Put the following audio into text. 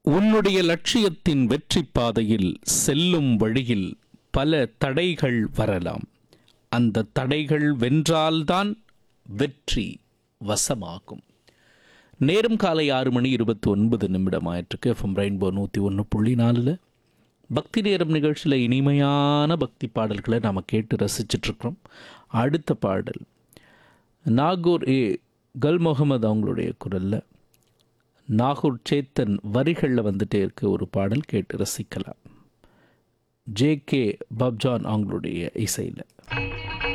உன்னுடைய லட்சியத்தின் வெற்றி பாதையில் செல்லும் வழியில் பல தடைகள் வரலாம் அந்த தடைகள் வென்றால்தான் வெற்றி வசமாகும் நேரம் காலை ஆறு மணி இருபத்தி ஒன்பது நிமிடம் ஆயிற்றுக்கு எஃப்எம் ரெயின்போ நூற்றி ஒன்று புள்ளி நாலில் பக்தி நேரம் நிகழ்ச்சியில் இனிமையான பக்தி பாடல்களை நாம் கேட்டு ரசிச்சிட்ருக்கிறோம் அடுத்த பாடல் நாகூர் ஏ கல் முகமது அவங்களுடைய குரலில் நாகூர் சேத்தன் வரிகளில் வந்துட்டே இருக்க ஒரு பாடல் கேட்டு ரசிக்கலாம் ஜே கே பப்ஜான் அவங்களுடைய இசையில்